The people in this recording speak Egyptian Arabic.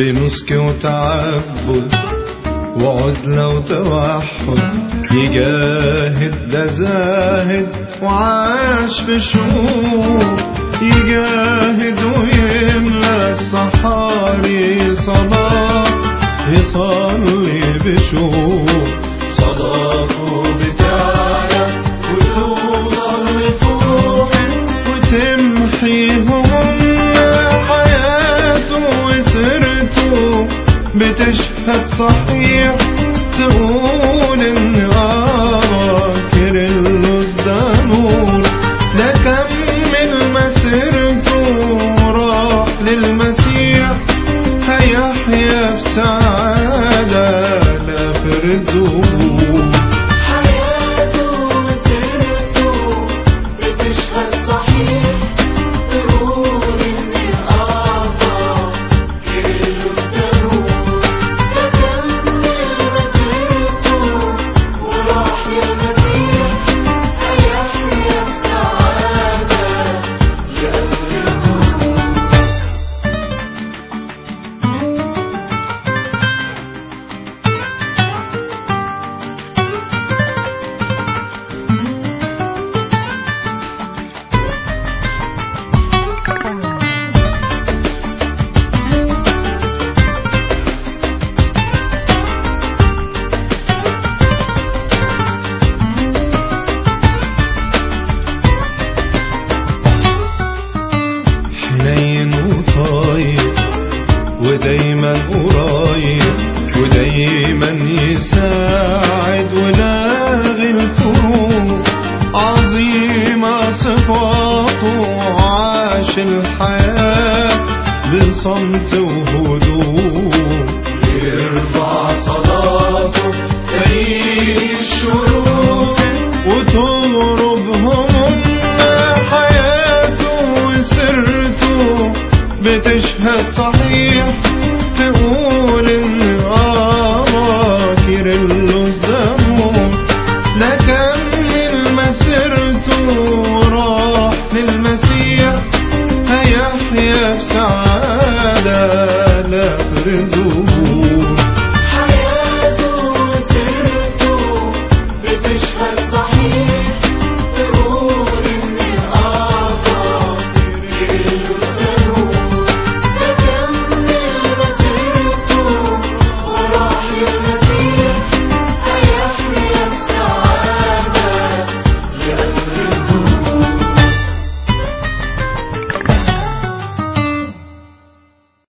بنسك وتعبد وعزلة وتوحد يجاهد ده زاهد وعاش في شوق يجاهد ويملى الصحاري صلاة يصلي بشوق صلاته بتعلى وتوصل لفوق وتمحي همومنا حياته وسيرته بتشهد صحيح تقول ان باكر اللوز ده نور ده كمل مسيرته راح للمسيح هيحيا بسعادة لا فردوه حياته وسيرته بتشهد صحيح تقول إن الأعضاء كله السنور تكمل مسيرته وراح للمسيح هيحيا بسعادة لآخر حنين وطاير ودايما قريب ودايما يساعد ولاغي الكروب عظيمة صفاته عاش الحياة بصمت وهدوء يرفع صلاته في الشروق وتغرب همومنا حياته وسيرته بتشهد صحيح تقول ان أباكر اللوز دمه نكمل مسيرته راح للمسيح هيحيا بسعادة لا فردوه